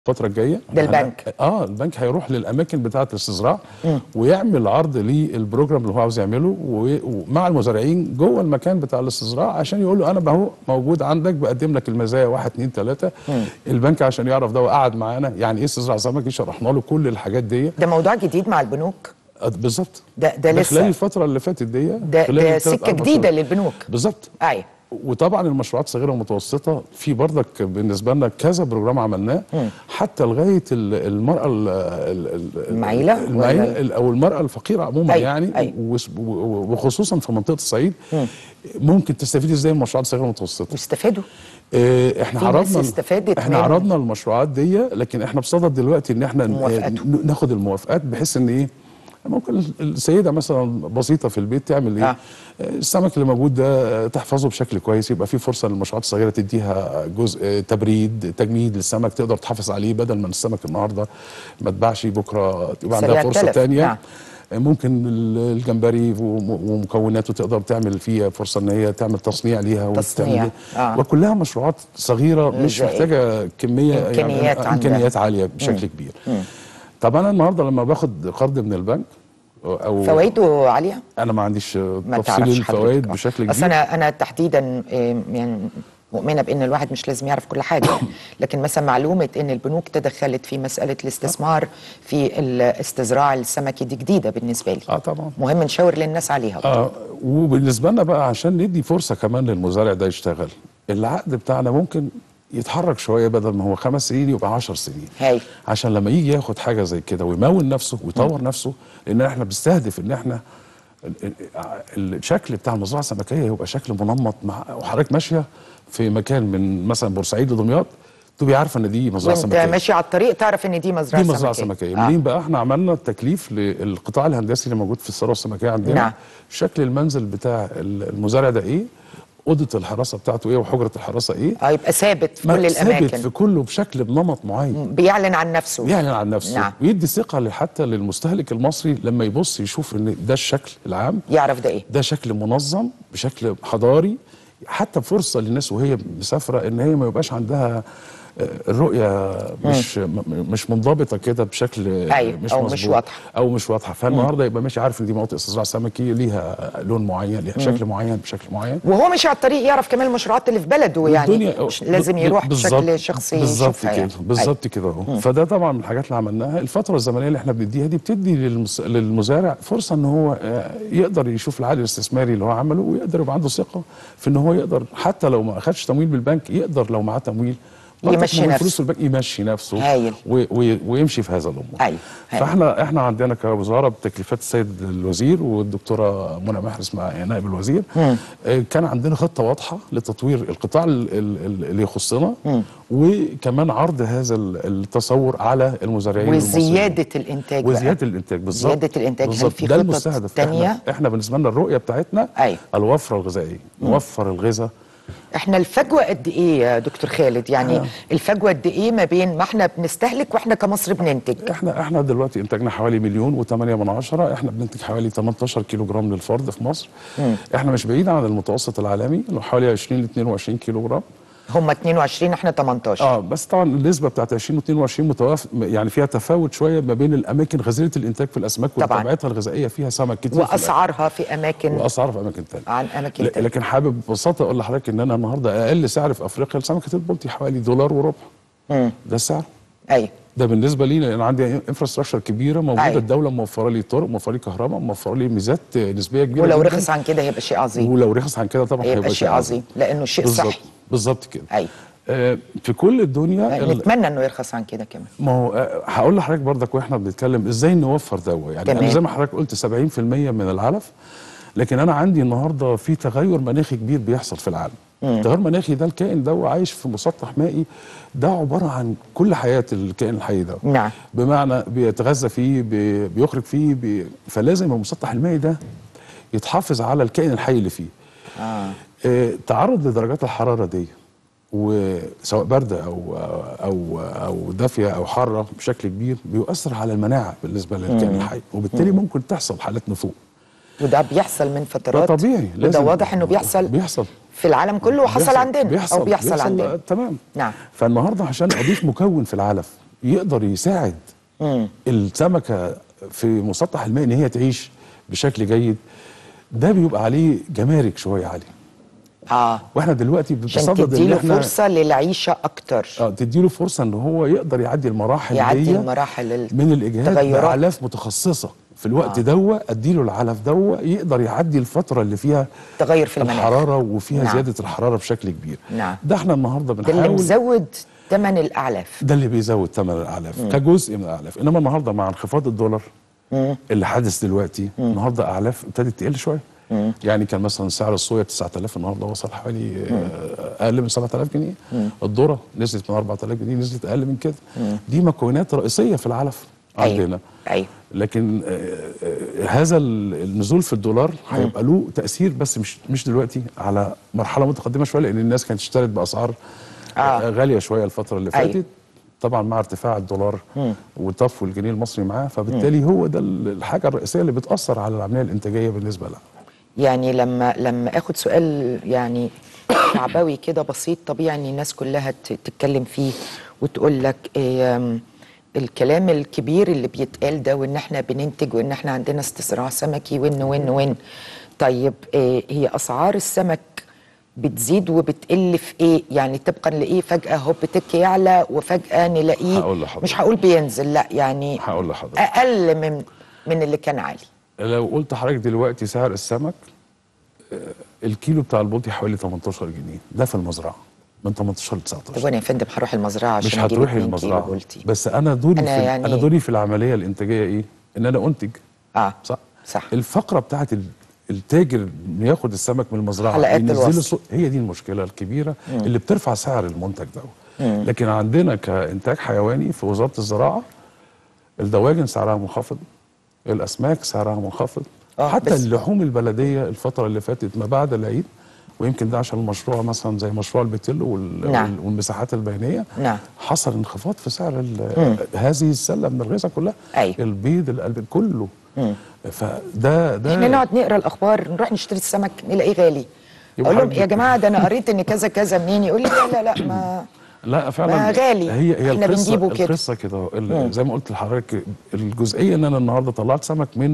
الفترة الجاية ده البنك. اه البنك هيروح للأماكن بتاعة الاستزراع ويعمل عرض للبروجرام اللي هو عاوز يعمله و- ومع المزارعين جوه المكان بتاع الاستزراع عشان يقول له أنا بهو موجود عندك بقدم لك المزايا واحد اتنين تلاتة البنك عشان يعرف ده وقعد معانا يعني إيه استزراع سمكي شرحنا له كل الحاجات دي ده موضوع جديد مع البنوك آه، بالظبط ده ده ده لسه خلال الفترة اللي فاتت دي ده, خلال ده التلات سكه أربع جديده شهور. للبنوك بالظبط ايوه وطبعا المشروعات الصغيره والمتوسطه في برضك بالنسبه لنا كذا بروجرام عملناه حتى لغايه ال- المراه ال- ال- ال- المعيلة المعيله ولا- ال- او المراه الفقيره عموما أيوة، يعني أيوة. وس- و- وخصوصا في منطقه الصعيد ممكن تستفيد ازاي من المشروعات الصغيره والمتوسطه يستفادوا آه، احنا في ناس عرضنا استفادت احنا منهم. عرضنا المشروعات دي لكن احنا بصدد دلوقتي ان احنا ن- موافقته. ن- ناخد الموافقات بحيث ان ايه ممكن السيده مثلا بسيطه في البيت تعمل ايه آه. آه. السمك اللي موجود ده آه، تحفظه بشكل كويس يبقى في فرصه للمشروعات الصغيره تديها جزء آه، تبريد تجميد للسمك تقدر تحافظ عليه بدل ما السمك النهارده ما تباعش بكره يبقى عندها سريع فرصه التلف. تانية نعم. ممكن ال- الجمبري وم- ومكوناته تقدر تعمل فيها فرصه ان هي تعمل تصنيع ليها تصنيع. وتعمل آه. وكلها مشروعات صغيره مش غذائية. محتاجه كميه إمكانيات يعني عندها. امكانيات عاليه بشكل كبير طب انا النهارده لما باخد قرض من البنك او فوائده عاليه انا ما عنديش ما تفصيل تعرفش الفوائد حضرتك. بشكل اصل كبير انا انا تحديدا إيه، يعني مؤمنه بان الواحد مش لازم يعرف كل حاجه لكن مثلا معلومه ان البنوك تدخلت في مساله الاستثمار في الاستزراع السمكي دي جديده بالنسبه لي اه طبعا مهم نشاور للناس عليها برضه. اه وبالنسبه لنا بقى عشان ندي فرصه كمان للمزارع ده يشتغل العقد بتاعنا ممكن يتحرك شويه بدل ما هو خمس سنين يبقى 10 سنين هاي عشان لما يجي ياخد حاجه زي كده ويمول نفسه ويطور نفسه لان احنا بنستهدف ان احنا ال- ال- الشكل بتاع المزرعه السمكيه يبقى شكل منمط مع وحضرتك ماشيه في مكان من مثلا بورسعيد لدمياط تبقي عارفه ان دي مزرعه وانت سمكيه ماشي على الطريق تعرف ان دي مزرعه دي مزرعه سمكيه سمكيه آه. منين بقى احنا عملنا التكليف للقطاع الهندسي اللي موجود في الثروه السمكيه عندنا نعم. شكل المنزل بتاع المزارع ده ايه اوضه الحراسه بتاعته ايه وحجره الحراسه ايه اه يبقى ثابت في ما- كل ثابت الاماكن في كله بشكل بنمط معين بيعلن عن نفسه يعلن عن نفسه نعم. ويدي ثقه حتى للمستهلك المصري لما يبص يشوف ان ده الشكل العام يعرف ده ايه ده شكل منظم بشكل حضاري حتى فرصه للناس وهي مسافره ان هي ما يبقاش عندها آه، الرؤيه مش م- مش منضبطه كده بشكل أيوة، مش أو مش مظبوط. واضحة. او مش واضحه فالنهارده يبقى ماشي عارف ان دي مناطق استزراع سمكي ليها لون معين ليها شكل معين بشكل معين وهو ماشي على الطريق يعرف كمان المشروعات اللي في بلده يعني والدنيا- مش لازم ب- يروح بالظبط- بشكل شخصي بالظبط يشوفها كده يعني. بالظبط كده اهو فده طبعا من الحاجات اللي عملناها الفتره الزمنيه اللي احنا بنديها دي بتدي للمس... للمزارع فرصه ان هو آه، يقدر يشوف العائد الاستثماري اللي هو عمله ويقدر يبقى عنده ثقه في ان هو يقدر حتى لو ما اخدش تمويل بالبنك يقدر لو معاه تمويل برضك يمشي من نفسه. فلوس البنك يمشي نفسه هايل. و... و... ويمشي في هذا الامور أيوة، هايل. فاحنا احنا عندنا كوزاره بتكليفات السيد الوزير والدكتوره منى محر اسمها نائب الوزير آه، كان عندنا خطه واضحه لتطوير القطاع ال- ال- ال- اللي يخصنا وكمان عرض هذا ال- التصور على المزارعين المصريين. وزياده الانتاج بقى. وزياده الانتاج بالظبط زيادة الإنتاج. هل بالظبط. في ده خطط المستهدف تانية؟ احنا, احنا بالنسبه لنا الرؤيه بتاعتنا أيوة. الوفره الغذائيه نوفر الغذاء احنا الفجوه قد ايه يا دكتور خالد يعني آه. الفجوه قد ايه ما بين ما احنا بنستهلك واحنا كمصر بننتج احنا احنا دلوقتي انتاجنا حوالي مليون وثمانية من عشرة احنا بننتج حوالي 18 كيلو جرام للفرد في مصر احنا مش بعيد عن المتوسط العالمي اللي هو حوالي 20 ل 22 كيلو جرام هم 22 احنا 18 اه بس طبعا النسبه بتاعت 20 و 22 متوافق يعني فيها تفاوت شويه ما بين الاماكن غزيره الانتاج في الاسماك طبعاً. وطبيعتها الغذائيه فيها سمك كتير في الأكل. واسعارها في اماكن واسعار في اماكن ثانيه عن اماكن ل- تانية. لكن حابب ببساطه اقول لحضرتك ان انا النهارده اقل سعر في افريقيا لسمكه البلطي حوالي دولار وربع ده السعر ايوه ده بالنسبه لي لان عندي انفراستراكشر كبيره موجوده أيوة. الدوله موفره لي طرق موفره لي كهرباء موفره لي ميزات نسبيه كبيره ولو جداً. رخص عن كده هيبقى شيء عظيم ولو رخص عن كده طبعا هيبقى شيء عظيم لانه شيء بالظبط صحي بالظبط كده ايوه آه في كل الدنيا ال- نتمنى انه يرخص عن كده كمان ما هو آه، هقول لحضرتك برضك واحنا بنتكلم ازاي نوفر دواء يعني تمام. انا زي ما حضرتك قلت 70% من العلف لكن انا عندي النهارده في تغير مناخي كبير بيحصل في العالم التغير المناخي ده الكائن ده عايش في مسطح مائي ده عباره عن كل حياه الكائن الحي ده نعم. بمعنى بيتغذى فيه بي- بيخرج فيه بي فلازم المسطح المائي ده يتحافظ على الكائن الحي اللي فيه اه آه، تعرض لدرجات الحراره دي وسواء بارده او او او دافيه او حاره بشكل كبير بيؤثر على المناعه بالنسبه للكائن الحي وبالتالي ممكن تحصل حالات نفوق وده بيحصل من ده فترات طبيعي وده لازم واضح انه بيحصل بيحصل في العالم كله وحصل بيحصل- عندنا بيحصل او بيحصل, عندنا آه، تمام نعم. فالنهارده عشان اضيف مكون في العلف يقدر يساعد السمكه في مسطح الماء ان هي تعيش بشكل جيد ده بيبقى عليه جمارك شويه عاليه اه واحنا دلوقتي عشان بنتصدد ان تديله احنا فرصه للعيشه اكتر اه تديله فرصه ان هو يقدر يعدي المراحل يعدي دي المراحل ال- من الاجهاد التغيرات. باعلاف متخصصه في الوقت آه. دوا اديله العلف دوا يقدر يعدي الفتره اللي فيها تغير في المناخ الحراره وفيها نعم. زياده الحراره بشكل كبير نعم. ده احنا النهارده ده اللي بنحاول مزود ثمن الاعلاف ده اللي بيزود ثمن الاعلاف كجزء من الاعلاف انما النهارده مع انخفاض الدولار اللي حادث دلوقتي النهارده اعلاف ابتدت تقل شويه يعني كان مثلا سعر الصويا 9000 النهارده وصل حوالي آه، اقل من 7000 جنيه الذره نزلت من 4000 جنيه نزلت اقل من كده دي مكونات رئيسيه في العلف عندنا ايوه ايوه لكن آه، آه، هذا ال- النزول في الدولار هيبقى له تاثير بس مش مش دلوقتي على مرحله متقدمه شويه لان الناس كانت اشترت باسعار آه. آه. غاليه شويه الفتره اللي أيوة. فاتت طبعا مع ارتفاع الدولار وطفو الجنيه المصري معاه فبالتالي هو ده ال- الحاجه الرئيسيه اللي بتاثر على العمليه الانتاجيه بالنسبه لها يعني لما لما اخد سؤال يعني شعبوي كده بسيط طبيعي ان الناس كلها ت- تتكلم فيه وتقول لك إيه أم، الكلام الكبير اللي بيتقال ده وان احنا بننتج وان احنا عندنا استزراع سمكي وان وان وان طيب إيه هي اسعار السمك بتزيد وبتقل في ايه يعني طبقا لايه فجاه هوب تك يعلى وفجاه نلاقيه هقول لحضرتك. مش هقول بينزل لا يعني هقول لحضرتك اقل من من اللي كان عالي لو قلت لحضرتك دلوقتي سعر السمك آه، الكيلو بتاع البلطي حوالي 18 جنيه ده في المزرعه من 18 ل طب 19 وانا يا فندم هروح المزرعه عشان مش أجيب هتروحي 2 كيلو المزرعه بولتي. بس انا دوري أنا في يعني- انا دوري في العمليه الانتاجيه ايه ان انا انتج اه صح صح الفقره بتاعت ال- التاجر إنه ياخد السمك من المزرعه حلقات ينزله الوصل. السوق هي دي المشكله الكبيره اللي بترفع سعر المنتج ده لكن عندنا كانتاج حيواني في وزاره الزراعه الدواجن سعرها منخفض الاسماك سعرها منخفض آه، حتى بس- اللحوم البلديه الفتره اللي فاتت ما بعد العيد ويمكن ده عشان المشروع مثلا زي مشروع البتلو وال- نعم. وال- والمساحات البينيه نعم. حصل انخفاض في سعر ال- هذه السله من الغذاء كلها أيوة. البيض القلب كله فده ده احنا نقعد نقرا الاخبار نروح نشتري السمك نلاقيه غالي يبقى اقول لهم حضرتك- يا جماعه ده انا قريت ان كذا كذا منين يقول لي لا لا لا ما لا فعلا ما غالي. هي هي إحنا القصه بنجيبه كده. القصه كده ال- زي ما قلت لحضرتك الجزئيه ان انا النهارده طلعت سمك من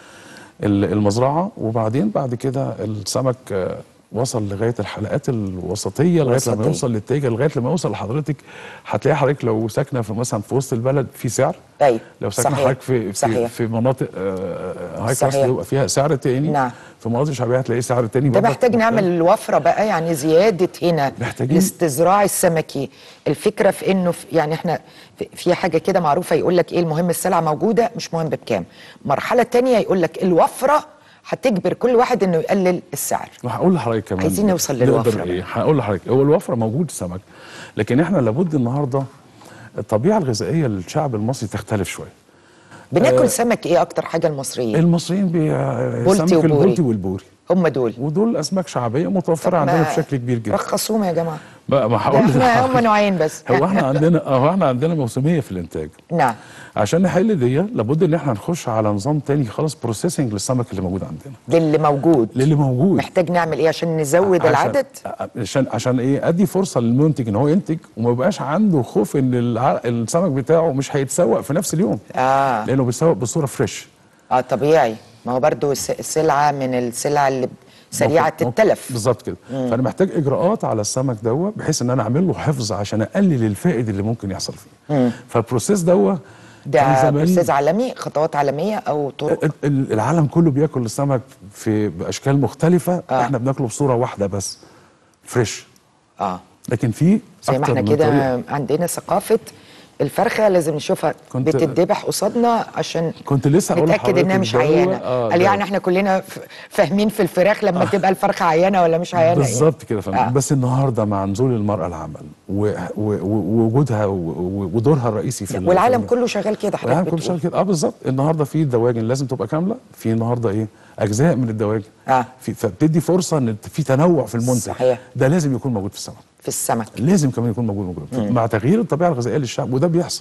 ال- المزرعه وبعدين بعد كده السمك آه، وصل لغايه الحلقات الوسطيه لغايه الوسطية. لما يوصل للتاجر لغايه لما يوصل لحضرتك هتلاقي حضرتك لو ساكنه في مثلا في وسط البلد في سعر أيوة. لو ساكنه صحيح. حضرتك في في, صحيح. في مناطق آه، هاي كلاس صحيح. يبقى فيها سعر تاني نعم. في مناطق شعبيه هتلاقي سعر تاني ده برضك محتاج نعمل الوفره بقى يعني زياده هنا محتاجين- الاستزراع السمكي الفكره في انه في يعني احنا في- في حاجه كده معروفه يقول لك ايه المهم السلعه موجوده مش مهم بكام مرحله تانية يقول لك الوفره هتجبر كل واحد انه يقلل السعر وهقول لحضرتك كمان عايزين نوصل نقدر للوفرة ايه هقول لحضرتك هو الوفره موجود سمك لكن احنا لابد النهارده الطبيعه الغذائيه للشعب المصري تختلف شويه بناكل سمك ايه اكتر حاجه المصريين المصريين بي بولتي سمك وبوري. البولتي والبوري هم دول ودول اسماك شعبيه متوفره عندنا ما بشكل كبير جدا رخصوهم يا جماعه بقى ما ده هقول احنا هم لحضرتك. نوعين بس هو احنا عندنا هو احنا عندنا موسميه في الانتاج نعم عشان نحل دي لابد ان احنا نخش على نظام تاني خالص بروسيسنج للسمك اللي موجود عندنا للي موجود للي موجود محتاج نعمل ايه عشان نزود عشان- العدد عشان عشان ايه ادي فرصه للمنتج ان هو ينتج وما يبقاش عنده خوف ان الع- السمك بتاعه مش هيتسوق في نفس اليوم اه لانه بيتسوق بصوره فريش اه طبيعي ما هو برضو الس- السلعه من السلع اللي سريعه ممكن- ممكن- تتلف بالظبط كده فانا محتاج اجراءات على السمك دوت بحيث ان انا اعمل له حفظ عشان اقلل الفائد اللي ممكن يحصل فيه فالبروسيس دوت كان ده زمان- بروسيس عالمي خطوات عالميه او طرق ال- ال- العالم كله بياكل السمك في باشكال مختلفه آه. احنا بناكله بصوره واحده بس فريش اه لكن في زي ما أكتر احنا من كده طريقة. عندنا ثقافه الفرخه لازم نشوفها كنت- بتتذبح قصادنا عشان كنت لسه هقول نتاكد انها لحضرتك مش ده هو- عيانه آه، قال ده- يعني احنا كلنا ف- فاهمين في الفراخ لما تبقى الفرخه عيانه ولا مش عيانه إيه. بالظبط كده فهمت آه. بس النهارده مع نزول المراه العمل و- و- و- ووجودها و- و- ودورها الرئيسي في ال- والعالم في- كله شغال كده العالم حضرتك كله بتقول شغال كده اه بالظبط النهارده في دواجن لازم تبقى كامله في النهارده ايه اجزاء من الدواجن آه. في فبتدي فرصه ان في تنوع في المنتج صحيح. ده لازم يكون موجود في السمك في السمك لازم كمان يكون موجود موجود مع تغيير الطبيعه الغذائيه للشعب وده بيحصل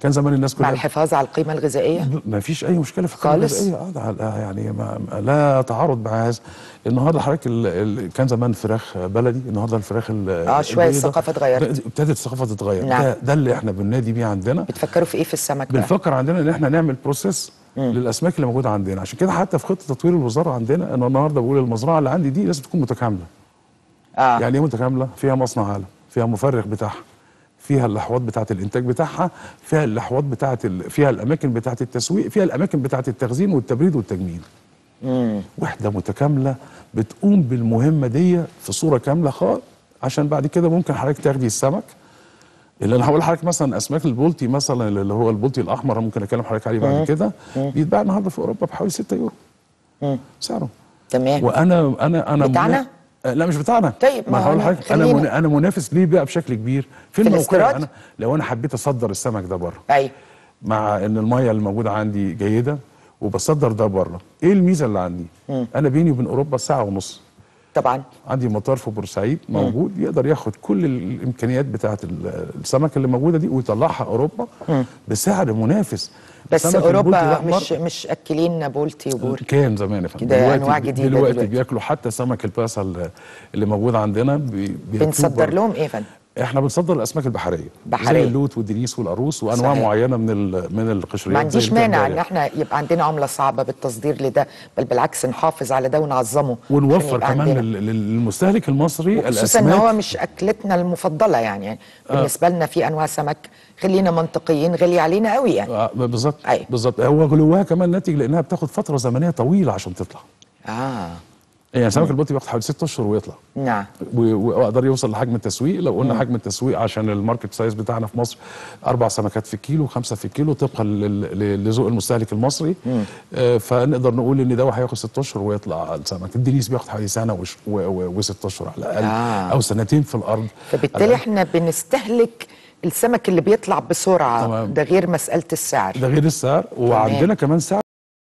كان زمان الناس مع كلها الحفاظ على القيمه الغذائيه ما فيش اي مشكله في القيمه خالص؟ الغذائيه اه ده يعني ما ما- لا تعارض مع هذا النهارده حضرتك ال- ال- كان زمان فراخ بلدي النهارده الفراخ ال- آه، شوية البيضة. الثقافة اتغيرت. ده- ابتدت الثقافه تتغير نعم. ده, ده اللي احنا بننادي بيه عندنا بتفكروا في ايه في السمك بقى؟ بنفكر عندنا ان احنا نعمل بروسيس للاسماك اللي موجوده عندنا عشان كده حتى في خطه تطوير الوزاره عندنا انا النهارده بقول المزرعه اللي عندي دي لازم تكون متكامله اه يعني ايه متكامله فيها مصنع علم فيها مفرغ بتاعها فيها الاحواض بتاعه الانتاج بتاعها فيها الاحواض بتاعه ال... فيها الاماكن بتاعه التسويق فيها الاماكن بتاعه التخزين والتبريد والتجميل وحده متكامله بتقوم بالمهمه دي في صوره كامله خالص عشان بعد كده ممكن حضرتك تاخدي السمك اللي انا هقول لحضرتك مثلا اسماك البولتي مثلا اللي هو البولتي الاحمر ممكن اكلم حضرتك عليه بعد كده بيتباع النهارده في اوروبا بحوالي 6 يورو سعره تمام وانا انا انا بتاعنا؟ منا- آه، لا مش بتاعنا طيب، ما ما هو هقول أنا- لحضرتك انا خلينا- من انا منافس ليه بقى بشكل كبير في في الموقع الاستيراد؟ انا لو انا حبيت اصدر السمك ده بره ايوه مع ان الميه اللي موجوده عندي جيده وبصدر ده بره ايه الميزه اللي عندي انا بيني وبين اوروبا ساعه ونص طبعا عندي مطار في بورسعيد موجود يقدر ياخد كل الامكانيات بتاعه ال- السمك اللي موجوده دي ويطلعها اوروبا بسعر منافس بس سمك البلطي اوروبا الأحمر مش مش اكلين بولتي وبوري كان زمان يا فندم كده دلوقتي أنواع جديدة دلوقتي, دلوقتي. بياكلوا حتى سمك الباسا اللي- اللي موجود عندنا بي- بياكلوه بنصدر بره. لهم ايه يا فندم؟ احنا بنصدر الاسماك البحريه بحرية. زي اللوت والدريس والقاروص وانواع صحيح. معينه من ال- من القشريات ما زي عنديش مانع ان الجمبري. احنا يبقى عندنا عمله صعبه بالتصدير لده بل بالعكس نحافظ على ده ونعظمه عشان ونوفر يبقى كمان عندنا. لل- للمستهلك المصري خصوصا ان الاسماك هو مش اكلتنا المفضله يعني, يعني بالنسبه لنا في انواع سمك خلينا منطقيين غالي علينا قوي يعني آه، بالظبط أيوة. بالظبط هو غلوها كمان ناتج لانها بتاخد فتره زمنيه طويله عشان تطلع اه يعني سمك البلطي بياخد حوالي ست اشهر ويطلع نعم و- واقدر يوصل لحجم التسويق لو قلنا حجم التسويق عشان الماركت سايز بتاعنا في مصر اربع سمكات في الكيلو خمسه في الكيلو طبقا لل- ل- لذوق المستهلك المصري آه فنقدر نقول ان ده هياخد ست اشهر ويطلع السمك الدنيس بياخد حوالي سنه وش- و- و- وست اشهر على الاقل آه. او سنتين في الارض فبالتالي احنا بنستهلك السمك اللي بيطلع بسرعه تمام. ده غير مساله السعر ده غير السعر وعندنا كمان سعر